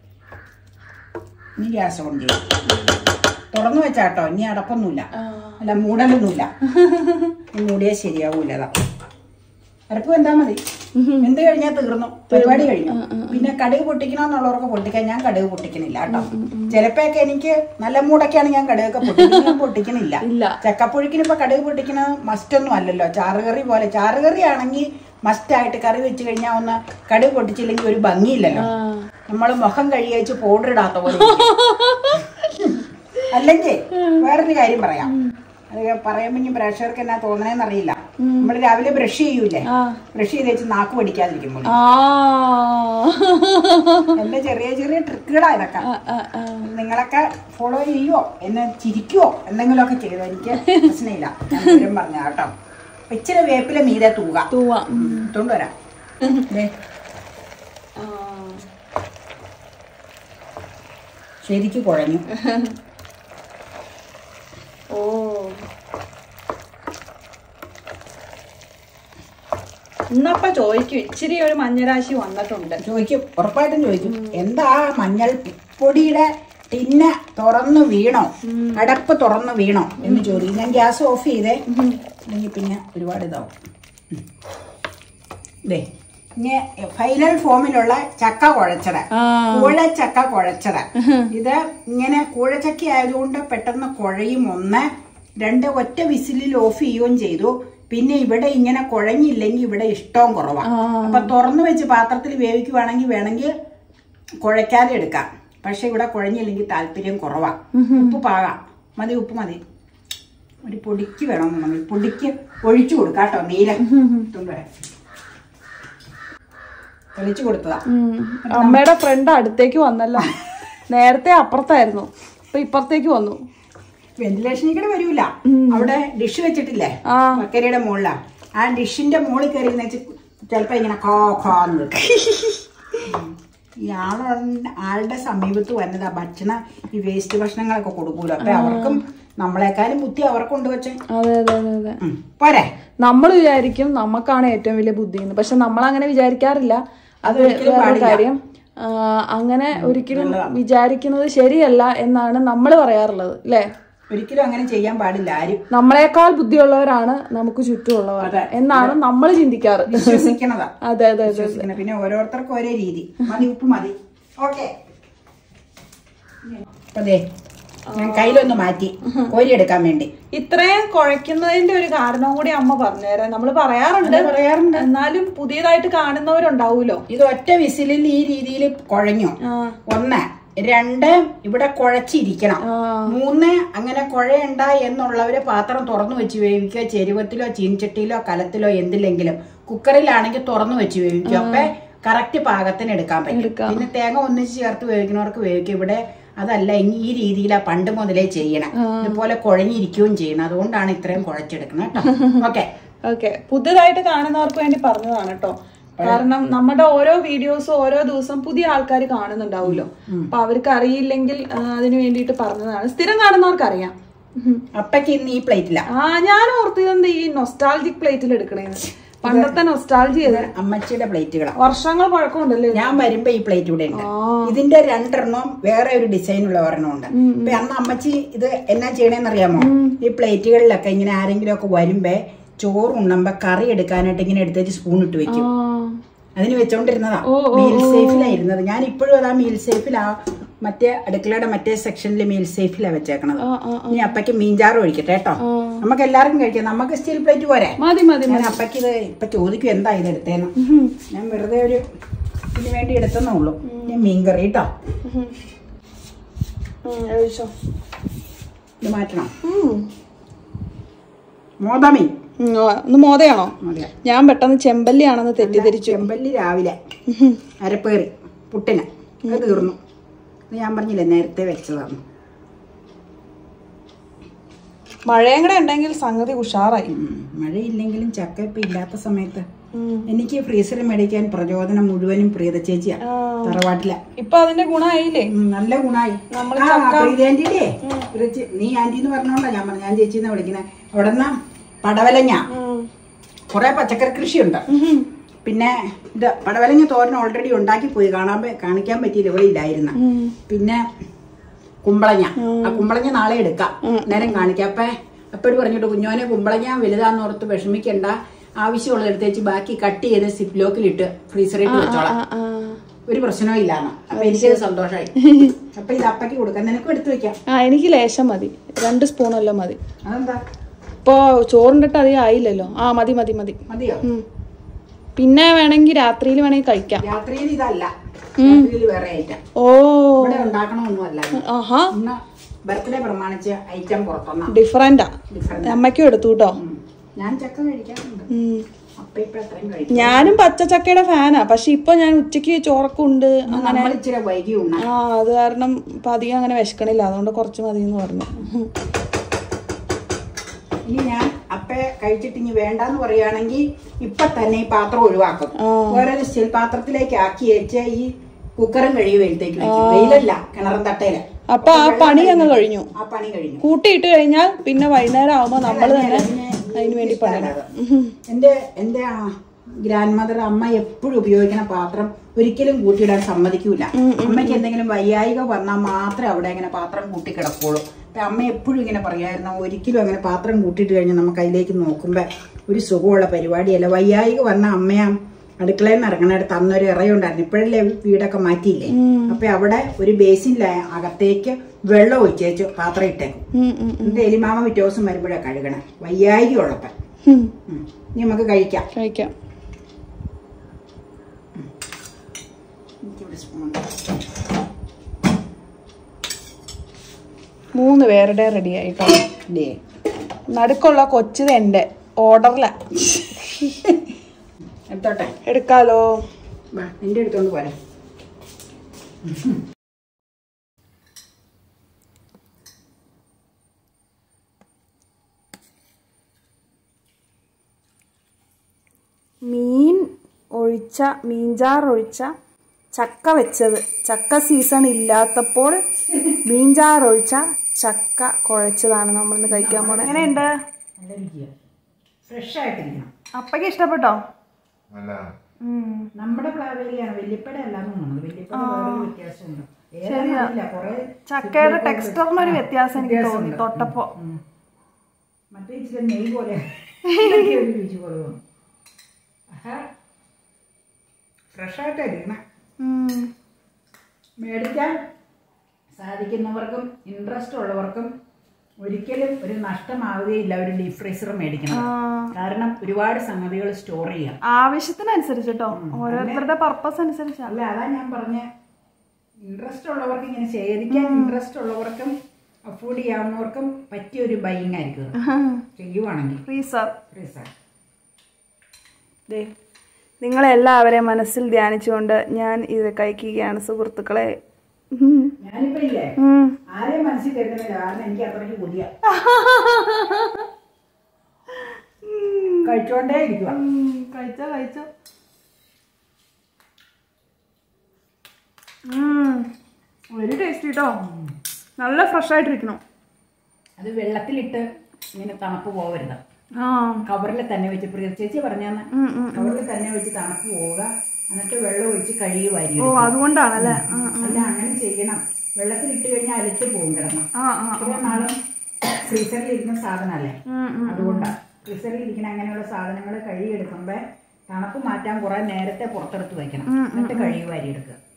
ഇനി ഗ്യാസ് ഓൺ ചെയ്യും തുറന്നു വെച്ചാട്ടോ ഇനി അടപ്പൊന്നുമില്ല ആ. അല്ല മൂടലൊന്നുമില്ല ഇനി മൂടിയാൽ ശരിയാവൂല അതാ അരപ്പ് വെന്താ മതി എന്ത് കഴിഞ്ഞാൽ തീർന്നു പരിപാടി കഴിഞ്ഞു പിന്നെ കടുക് പൊട്ടിക്കണമെന്നുള്ളവർക്ക് പൊട്ടിക്കാൻ ഞാൻ കടുക് പൊട്ടിക്കണില്ല കേട്ടോ ചിലപ്പോഴൊക്കെ എനിക്ക് നല്ല മൂടൊക്കെയാണ് ഞാൻ കടുകൊക്കെ പൊട്ടിക്കുന്നത് ഞാൻ പൊട്ടിക്കണില്ല ഇല്ല ചക്കപ്പുഴുക്കിന് ഇപ്പൊ കടുക് പൊട്ടിക്കണ മസ്റ്റ് ഒന്നും അല്ലല്ലോ ചാറുകറി പോലെ ചാറുകറി ആണെങ്കിൽ മസ്റ്റ് ആയിട്ട് കറി വെച്ച് കഴിഞ്ഞാൽ ഒന്ന് കടുക് പൊട്ടിച്ചില്ലെങ്കിൽ ഒരു ഭംഗിയില്ലല്ലോ ആ. നമ്മൾ മുഖം കഴിയച്ച് പൗഡർ ഇടാത്ത പോലെ ഇരിക്കും. അല്ലെങ്കിൽ വേറൊരു കാര്യം പറയാം അത് പറയുമ്പോ ഇനി പ്രേക്ഷകർക്ക് എന്നാ തോന്നണേന്ന് അറിയില്ല നമ്മൾ രാവിലെ ബ്രഷ് ചെയ്യൂലേ ആ. ബ്രഷ് ചെയ്ത് വെച്ച് നാക്ക് പഠിക്കാതിരിക്കുമ്പോൾ ആ എന്റെ ചെറിയ ചെറിയ ട്രിക്കുകളാ ഇതൊക്കെ ആ, ആ, ആ. നിങ്ങളൊക്കെ ഫോളോ ചെയ്യുവോ എന്നെ ചിരിക്കുവോ എന്തെങ്കിലുമൊക്കെ ചെയ്തോ എനിക്ക് പ്രശ്നമില്ല ഞാൻ വിവരം പറഞ്ഞ കേട്ടോ ഇച്ചിരി വേപ്പില മീതെ തൂക തൂവാ ഇട്ടുകൊണ്ട് വരാം ദേ, ആ. ശരിക്ക് കുഴഞ്ഞു ഓ ഇന്നപ്പ ചോദിക്കും ഇച്ചിരി ഒരു മഞ്ഞരാശി വന്നിട്ടുണ്ട് ചോദിക്കും ഉറപ്പായിട്ടും ചോദിക്കും എന്താ മഞ്ഞൾ പൊടിയുടെ ടിന്ന തുറന്നു വീണോ അടപ്പ് തുറന്നു വീണോ എന്ന് ചോദിക്കും ഞാൻ ഗ്യാസ് ഓഫ് ചെയ്തേ അല്ലെങ്കിൽ പിന്നെ ഒരുപാട് ഇതാവും ഉം. ദേ ഇനി ഫൈനൽ ഫോമിലുള്ള ചക്ക കുഴച്ചത് ആ കൂഴച്ചക്ക കുഴച്ചത് ഇത് ഇങ്ങനെ കൂഴച്ചക്ക ആയതുകൊണ്ട് പെട്ടെന്ന് കുഴയും ഒന്ന് രണ്ട് ഒറ്റ വിസിലിൽ ഓഫ് ചെയ്യുകയും ചെയ്തു പിന്നെ ഇവിടെ ഇങ്ങനെ കുഴഞ്ഞില്ലെങ്കിൽ ഇവിടെ ഇഷ്ടവും കുറവാണ് ആ. അപ്പൊ തുറന്നു വെച്ച് പാത്രത്തിൽ വേവിക്കുവാണെങ്കിൽ വേണമെങ്കിൽ കുഴയ്ക്കാതെ എടുക്കാം പക്ഷെ ഇവിടെ കുഴഞ്ഞില്ലെങ്കിൽ താല്പര്യം കുറവാ ഉപ്പ് പാകാം മതി ഉപ്പ് മതി ഒരു പൊടിക്ക് വേണമെന്നുണ്ടെങ്കിൽ പൊടിക്ക് ഒഴിച്ചു കൊടുക്കാം കേട്ടോ നീല ഇട്ടുകൊണ്ടുവരാം. തെളിച്ചു കൊടുത്തതാ ഉം. അമ്മയുടെ ഫ്രണ്ട് അടുത്തേക്ക് വന്നല്ലോ നേരത്തെ അപ്പുറത്തായിരുന്നു ഇപ്പൊ ഇപ്പുറത്തേക്ക് വന്നു വെന്റിലേഷനിൽ കൂടെ വരൂല അവിടെ ഡിഷ് വെച്ചിട്ടില്ലേ ആ. മക്കരയുടെ മുകളിലാ ആ ഡിഷിന്റെ മുകളിൽ കയറി വെച്ച് ചിലപ്പോ ഇങ്ങനെ കോ ഖോന്ന് കേൾക്കും. ഈ ആളുടെ ആളുടെ സമീപത്ത് വന്നതാ ഭക്ഷണ ഈ വേസ്റ്റ് ഭക്ഷണങ്ങളൊക്കെ കൊടുക്കൂലോ അപ്പൊ അവർക്കും നമ്മളെക്കാളും ബുദ്ധി അവർക്കുണ്ട് വെച്ചേ അതെ അതെ അതെ അതെ ഉം. പോരെ നമ്മൾ വിചാരിക്കും നമുക്കാണ് ഏറ്റവും വലിയ ബുദ്ധിന്ന് പക്ഷെ നമ്മൾ അങ്ങനെ വിചാരിക്കാറില്ല അത് ഒരിക്കലും വേറൊരു പാടില്ല. കാര്യം ആ, അങ്ങനെ ഒരിക്കലും വിചാരിക്കുന്നത് ശരിയല്ല എന്നാണ് നമ്മൾ പറയാറുള്ളത് അല്ലേ ഒരിക്കലും അങ്ങനെ ചെയ്യാൻ പാടില്ല ആരും നമ്മളെക്കാൾ ബുദ്ധിയുള്ളവരാണ് നമുക്ക് ചുറ്റുമുള്ളവർ അതെ. എന്നാണ് നമ്മൾ ചിന്തിക്കാറ് വിശ്വസിക്കണതാ അതെ അതെ അതെ വിശ്വസിക്കണം പിന്നെ ഓരോരുത്തർക്കും ഒരേ രീതി മതി ഉപ്പ് മതി ഓക്കെ അതെ ഞാൻ കയ്യിലൊന്ന് മാറ്റി കോരി എടുക്കാൻ വേണ്ടി ഇത്രയും കുഴയ്ക്കുന്നതിന്റെ ഒരു കാരണവും കൂടി അമ്മ പറഞ്ഞുതരാം നമ്മൾ പറയാറുണ്ട് അത് പറയാറുണ്ട് എന്നാലും പുതിയതായിട്ട് കാണുന്നവരുണ്ടാവൂലോ ഇത് ഒറ്റ വിസിലിൽ ഈ രീതിയിൽ കുഴഞ്ഞു ആ ഒന്ന് രണ്ട് ഇവിടെ കുഴച്ചിരിക്കണം ആ മൂന്ന് അങ്ങനെ കുഴയണ്ട എന്നുള്ളവര് പാത്രം തുറന്നു വെച്ച് വേവിക്കുക ചെരുവത്തിലോ ചീൻചട്ടിയിലോ കലത്തിലോ എന്തില്ലെങ്കിലും കുക്കറിലാണെങ്കിൽ തുറന്നു വെച്ച് വേവിക്കുക അപ്പൊ കറക്റ്റ് പാകത്തിന് എടുക്കാൻ പറ്റും എടുക്കാം. പിന്നെ തേങ്ങ ഒന്നിച്ച് ചേർത്ത് വേവിക്കുന്നവർക്ക് വേവിക്കും ഇവിടെ അതല്ല ഇനി ഈ രീതിയിലാ പണ്ട് മുതലേ ചെയ്യണം ഇതുപോലെ കുഴഞ്ഞിരിക്കുകയും ചെയ്യണം അതുകൊണ്ടാണ് ഇത്രയും കുഴച്ചെടുക്കുന്നത് കേട്ടോ ഓക്കെ ഓക്കെ പുതിയതായിട്ട് കാണുന്നവർക്ക് വേണ്ടി പറഞ്ഞതാണ് കേട്ടോ കാരണം നമ്മുടെ ഓരോ വീഡിയോസും ഓരോ ദിവസം പുതിയ ആൾക്കാർ കാണുന്നുണ്ടാവുമല്ലോ അപ്പൊ അവർക്ക് അറിയില്ലെങ്കിൽ ആ, അതിന് വേണ്ടിയിട്ട് പറഞ്ഞതാണ് സ്ഥിരം കാണുന്നവർക്ക് അറിയാം ഉം. അപ്പയ്ക്ക് ഇന്ന് ഈ പ്ലേറ്റില്ല ആ ഞാൻ ഓർത്തിരുന്നത് ഈ നൊസ്റ്റാൾജിക് പ്ലേറ്റിൽ എടുക്കണേന്ന് പണ്ടത്തെ നൊസ്റ്റാൾജി ചെയ്ത് അമ്മച്ചിയുടെ പ്ലേറ്റുകളാ വർഷങ്ങൾ പഴക്കമുണ്ടല്ലേ ഞാൻ വരുമ്പോ ഈ പ്ലേറ്റ് ഇവിടെ ഉണ്ട് ആ ഇതിന്റെ രണ്ടെണ്ണം വേറെ ഒരു ഡിസൈൻ ഉള്ള ഒരെണ്ണം ഉണ്ട് അപ്പൊ അന്ന് അമ്മച്ചി ഇത് എന്നാ ചെയ്യണേന്ന് അറിയാമോ ഈ പ്ലേറ്റുകളിലൊക്കെ ഇങ്ങനെ ആരെങ്കിലും ഒക്കെ വരുമ്പേ ചോറ് ഉണ്ണുമ്പോ കറി എടുക്കാനായിട്ട് ഇങ്ങനെ എടുത്തേച്ച് സ്പൂൺ ഇട്ട് വെക്കും ആ അതിന് വെച്ചോണ്ടിരുന്നതാ ഓ, ഓ, മീൽ സേഫിലായിരുന്നത് ഞാൻ ഇപ്പോഴും അതാ മീൽ സേഫിലാ മറ്റേ അടുക്കളയുടെ മറ്റേ സെക്ഷനിൽ മീൽ സേഫിലാ വെച്ചേക്കണത് ആ, ആ, ഇനി അപ്പയ്ക്ക് മീൻചാറ് ഒഴിക്കട്ടെ കേട്ടോ നമുക്ക് എല്ലാവർക്കും കഴിക്കാം നമുക്ക് സ്റ്റീൽ പ്ലേറ്റ് പോരെ മതി മതി ഞാൻ അപ്പയ്ക്ക് ഇത് ഇപ്പൊ ചോദിക്കും എന്താ ഇത് എടുത്തേന്ന് ഞാൻ വെറുതെ ഒരു ഇതിന് വേണ്ടി എടുത്തെന്നേ ഉള്ളൂ ഞാൻ മീൻകറി കേട്ടോ ഉം. ഉം, കഴിച്ചോ ഇത് മാറ്റണം ഉം. മോദമീൻ ഉം, ആ, ഒന്ന് മോതയാണോ അതെ ഞാൻ പെട്ടെന്ന് ചെമ്പല്ലിയാണെന്ന് തെറ്റിദ്ധരിച്ചു ചെമ്പല്ലി രാവിലെ അരപ്പേറി പുട്ടിന് അത് തീർന്നു ഇത് ഞാൻ പറഞ്ഞില്ലേ നേരത്തെ വെച്ചതാണ് മഴയും കൂടെ ഉണ്ടെങ്കിൽ സംഗതി ഉഷാറായി ഉം. മഴയില്ലെങ്കിലും ചക്ക ഇപ്പൊ ഇല്ലാത്ത സമയത്ത് ഉം. എനിക്ക് ഫ്രീസറിൽ മേടിക്കാൻ പ്രചോദനം മുഴുവനും പ്രീത ചേച്ചിയാ ആ. തറവാട്ടില ഇപ്പൊ അതിന്റെ ഗുണമായില്ലേ നല്ല ഗുണായി നമ്മള് ആ പ്രീത ആന്റിയുടെ ചേ- നീ ആന്റി എന്ന് പറഞ്ഞോണ്ടാ ഞാൻ പറഞ്ഞു ഞാൻ ചേച്ചിന്ന് വിളിക്കുന്നത് അവിടെ നിന്ന് പടവലങ്ങ ഉം. കുറെ പച്ചക്കറി കൃഷിയുണ്ട് പിന്നെ ഇത് പടവലങ്ങ തോരൻ ഓൾറെഡി ഉണ്ടാക്കി പോയി കാണാൻ പ- കാണിക്കാൻ പറ്റിയില്ല ഇവിടെ ഇല്ലായിരുന്ന പിന്നെ കുമ്പളങ്ങ ആ കുമ്പളങ്ങ നാളെ എടുക്കാം നേരം കാണിക്കാം അപ്പൊ അപ്പോഴും പറഞ്ഞിട്ട് കുഞ്ഞോനെ കുമ്പളങ്ങ വലുതാന്ന് ഓർത്ത് വിഷമിക്കണ്ട ആവശ്യമുള്ളത് എടുത്തേച്ച് ബാക്കി കട്ട് ചെയ്ത് സിപ്പ് ലോക്കിലിട്ട് ഫ്രീസറിട്ട് വെച്ചോളാം ആ ഒരു പ്രശ്നവും ഇല്ലാന്ന് അപ്പൊ എനിക്കത് സന്തോഷമായി അപ്പൊ ഇത് അപ്പയ്ക്ക് കൊടുക്കാം നിനക്കും എടുത്തു വെക്കാം ആ എനിക്ക് ലേശം മതി രണ്ട് സ്പൂണല്ലോ മതി അതെന്താ ഇപ്പോ ചോറിണ്ടിട്ട് അധികം ആയില്ലല്ലോ ആ മതി മതി മതി മതിയോ ഉം. പിന്നെ വേണമെങ്കിൽ രാത്രിയിൽ വേണമെങ്കിൽ കഴിക്കാം രാത്രിയിൽ ഇതല്ല രാത്രിയിൽ വേറെ ഐറ്റം ഓ ഇവിടെ ഉണ്ടാക്കണമൊന്നും അല്ല ഇത്. ആഹാ ഇന്ന് ബർത്ത്ഡേ പ്രമാണിച്ച് ഐറ്റം പുറത്തുനിന്നാ ഡിഫറൻറ്റാ ഡിഫറെന്റ് അമ്മയ്ക്കും എടുത്തു കേട്ടോ ഞാൻ ചക്ക കഴിക്കാറുണ്ട് ഉം. അപ്പൊ ഇപ്പൊ എത്രയും കഴിക്കും ഞാനും പച്ചച്ചക്കയുടെ ഫാനാ പക്ഷെ ഇപ്പൊ ഞാൻ ഉച്ചക്ക് ചോറൊക്കെ ഉണ്ട് നമ്മൾ ഇച്ചിരി വൈകി ഉണ്ണ ആ അത് കാരണം ഇപ്പൊ അധികം അങ്ങനെ വിശക്കണില്ല അതുകൊണ്ട് കുറച്ച് മതി എന്ന് പറഞ്ഞു ഇനി ഞാൻ അപ്പ കഴിച്ചിട്ട് ഇനി വേണ്ടാന്ന് പറയുകയാണെങ്കിൽ ഇപ്പൊ തന്നെ ഈ പാത്രം ഒഴിവാക്കും ആ. വേറൊരു സ്റ്റീൽ പാത്രത്തിലേക്ക് ആക്കി വെച്ച് ഈ കുക്കറും കഴുകി വെയിലത്തേക്ക് വെക്കും വെയിലല്ല കിണറും തട്ടയില് അപ്പൊ ആ പണി അങ്ങ് കഴിഞ്ഞു ആ പണി കഴിഞ്ഞു കൂട്ടിയിട്ട് കഴിഞ്ഞാൽ പിന്നെ വൈകുന്നേരം ആവുമ്പോ നമ്മൾ തന്നെ അതിന് വേണ്ടി പണണം എന്റെ എന്റെ ഗ്രാൻഡ് മദർ അമ്മ എപ്പോഴും ഉപയോഗിക്കുന്ന പാത്രം ഒരിക്കലും കൂട്ടിയിടാൻ സമ്മതിക്കൂല അമ്മയ്ക്ക് എന്തെങ്കിലും വയ്യായിക വന്നാൽ മാത്രമേ അവിടെ ഇങ്ങനെ പാത്രം കൂട്ടി കിടക്കുള്ളൂ അപ്പൊ അമ്മ എപ്പോഴും ഇങ്ങനെ പറയായിരുന്നു ഒരിക്കലും അങ്ങനെ പാത്രം കൂട്ടിയിട്ട് കഴിഞ്ഞാൽ നമുക്ക് അതിലേക്ക് നോക്കുമ്പോ ഒരു സുഖമുള്ള പരിപാടിയല്ല വയ്യായിക വന്ന അമ്മയാ അടുക്കളയിൽ നിന്ന് ഇറങ്ങണടുത്ത് അന്നൊരു ഇറയുണ്ടായിരുന്നു ഇപ്പോഴല്ലേ വീടൊക്കെ മാറ്റിയില്ലേ അപ്പൊ അവിടെ ഒരു ബേസിനിലെ അകത്തേക്ക് വെള്ളം ഒഴിച്ചേച്ച് പാത്രം ഇട്ടേക്കും ഉം, ഉം, എന്നിട്ട് എലിമാമ പിറ്റേ ദിവസം വരുമ്പോഴാണ് കഴുകണേ വയ്യായിക ഉള്ളപ്പ ഉം. ഇനി നമുക്ക് കഴിക്കാം കഴിക്കാം എനിക്കിവിടെ സ്പൂൺ മൂന്ന് പേരുടെ റെഡി ആയിട്ടോ ഇല്ലേ നടുക്കുള്ള കൊച്ചത് എന്റെ ഓർഡറില എടുത്തോട്ടെ എടുക്കാലോ വാ നിന്റെ അടുത്തോണ്ട് പോരാ മീൻ ഒഴിച്ച മീൻചാർ ഒഴിച്ച ചക്ക വെച്ചത് ചക്ക സീസൺ ഇല്ലാത്തപ്പോൾ മീൻചാർ ഒഴിച്ച ചക്ക കുഴച്ചതാണ് നമ്മളിന്ന് കഴിക്കാൻ പോണത് എങ്ങനെയുണ്ട് നല്ല രുചിയാ ഫ്രഷ് ആയിട്ടിരിക്കണം അപ്പയ്ക്ക് ഇഷ്ടപ്പെട്ടോ നമ്മുടെ പ്ലാവേലിയാണ് വല്യപ്പട അല്ലാന്ന് തോന്നുന്നത് വല്യപ്പട വേറൊരു വ്യത്യാസമുണ്ട് ഏതാണെന്നറിയില്ല, കുറേ ചക്കയുടെ ടെക്സ്റ്ററിന് ഒരു വ്യത്യാസം എനിക്ക് തോന്നി തൊട്ടപ്പോ ഉം. മറ്റേ ഇച്ചിരി നെയ് പോലെ ഇതൊക്കെ ഒരു രുചി പോലെ തോന്നും ഫ്രഷ് ആയിട്ടായിരിക്കണം ഉം. മേടിക്കാൻ സാധിക്കുന്നവർക്കും ഇൻട്രസ്റ്റ് ഉള്ളവർക്കും ഒരിക്കലും ഒരു നഷ്ടമാവുകയില്ല ഒരു ഡീപ് ഫ്രീസർ മേടിക്കണം ആ, കാരണം ഒരുപാട് സംഗതികൾ സ്റ്റോർ ചെയ്യാം ആവശ്യത്തിനനുസരിച്ച് കേട്ടോ ഓരോരുത്തരുടെ പർപ്പസ് അനുസരിച്ചാ അല്ല അതാ ഞാൻ പറഞ്ഞ ഇൻട്രസ്റ്റ് ഉള്ളവർക്ക് ഇങ്ങനെ ശേഖരിക്കാൻ ഇൻട്രസ്റ്റ് ഉള്ളവർക്കും അഫോർഡ് ചെയ്യാവുന്നവർക്കും പറ്റിയ ഒരു ബൈങ് ആയിരിക്കും ഇത്. ചെയ്യുവാണെങ്കിൽ ഫ്രീസർ ഫ്രീസർ ദേ നിങ്ങളെല്ലാവരെയും മനസ്സിൽ ധ്യാനിച്ചുകൊണ്ട് ഞാൻ ഇത് കഴിക്കുകയാണ് സുഹൃത്തുക്കളെ ഉം. ഞാനിപ്പോ ഇല്ലേ ഉം. ആരെയും മനസ്സിൽ കരുതുന്നില്ല കാരണം എനിക്ക് അത്രയ്ക്ക് പുതിയ കഴിച്ചോണ്ടേ ഇരിക്കുക ഉം, കഴിച്ചോ കഴിച്ചോ വെരി ടേസ്റ്റി കേട്ടോ നല്ല ഫ്രഷ് ആയിട്ടിരിക്കണം അത് വെള്ളത്തിലിട്ട് ഇങ്ങനെ തണുപ്പ് പോകരുത് ആ കവറിൽ തന്നെ വെച്ച് പ്രിയ ചേച്ചി പറഞ്ഞാന്ന് ഉം, ഉം. കവറിൽ തന്നെ വെച്ച് തണുപ്പ് പോവുക എന്നിട്ട് വെള്ളം ഒഴിച്ച് കഴുകി വാരി ഓ അതുകൊണ്ടാണല്ലേ ആ അല്ല അങ്ങനെ ചെയ്യണം വെള്ളത്തിലിട്ട് കഴിഞ്ഞാൽ അലറ്റ് പോകും കിടന്ന് ആ ആ ഇത്ര നാളും ഫ്രീസറിൽ ഇരുന്ന സാധനമല്ലേ ഉം, ഉം. അതുകൊണ്ടാണ് ഫ്രീസറിൽ ഇരിക്കുന്ന അങ്ങനെയുള്ള സാധനങ്ങൾ കഴുകിയെടുക്കുമ്പോൾ തണുപ്പ് മാറ്റാൻ കുറെ നേരത്തെ പുറത്തെടുത്ത് വെക്കണം എന്നിട്ട് കഴുകി വാരി എടുക്കുക